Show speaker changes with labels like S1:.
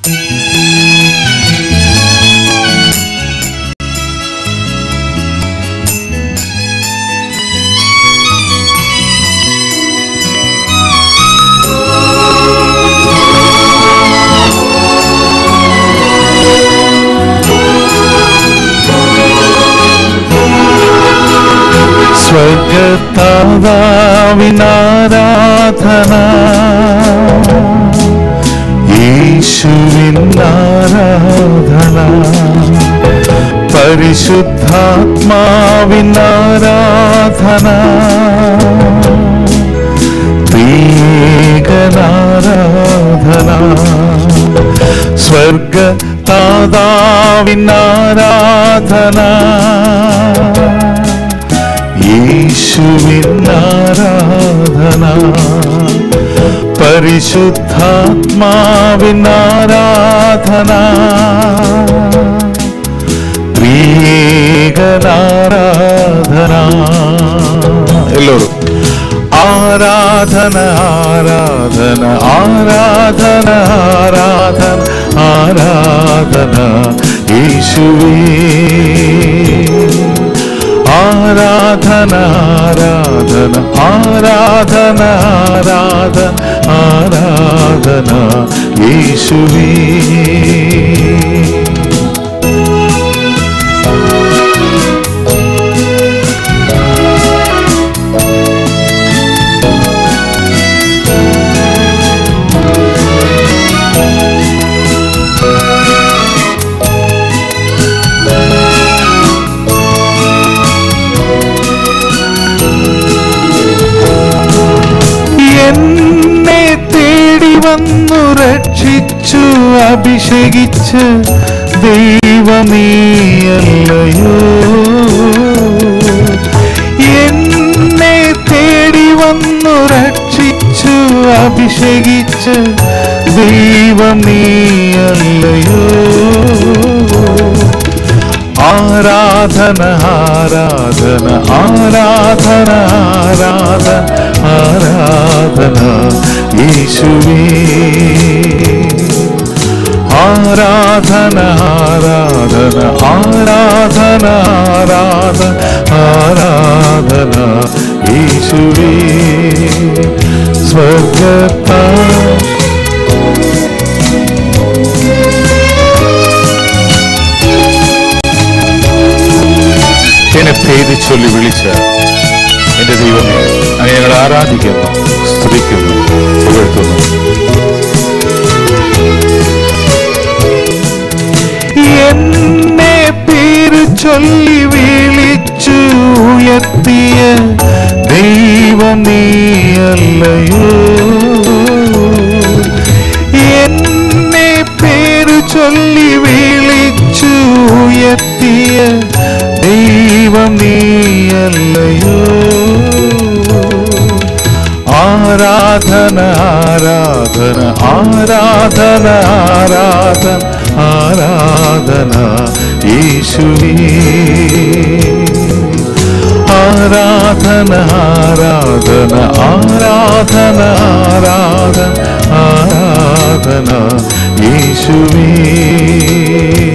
S1: സ്വർഗത്താവിനാരാധന യേശുവിനാരാധന പരിശുദ്ധാത്മാവിനാരാധന ീകനാരാധന സ്വർഗ താതാവിനാരാധന യേശുവിനാരാധന പരിശുദ്ധാത്മാവിനാരാധന ത്രീകനാരാധന എല്ലാവരും ആരാധന ആരാധന ആരാധന ആരാധന ആരാധന യേശുവേ ആരാധന ആരാധന ആരാധന ആരാധന ആരാധന യേശുവേ എന്നെ തേടി വന്നു രക്ഷിച്ചു അഭിഷേകിച്ച് ദൈവമീയല്ലയോ എന്നെ തേടി വന്നു രക്ഷിച്ചു അഭിഷേകിച്ച് ദൈവമീയല്ലയോ ആരാധന ആരാധന ആരാധന ആരാധന ആരാധന യേശുവേ ആരാധന ആരാധന ആരാധന ആരാധന ആരാധന യേശുവേ സ്വർഗത്താ എന്നെ പേര് ചൊല്ലി വിളിച്ച എന്റെ ദൈവമേ അങ്ങനെ ഞങ്ങൾ ആരാധിക്കുന്നു സ്തുതിക്കുന്നു പുകഴ്ത്തുന്നു എന്നെ പേര് ചൊല്ലി വിളിച്ചു ഉയർത്തിയ ദൈവം നീയല്ലയോ എന്നെ പേര് ചൊല്ലി വിളിച്ചു ഉയർത്തിയ ദൈവം നീയല്ലയോ ആരാധന ആരാധന ആരാധന ആരാധന ആരാധന യേശുവേ ആരാധന ആരാധന ആരാധന ആരാധന ആരാധന യേശുവേ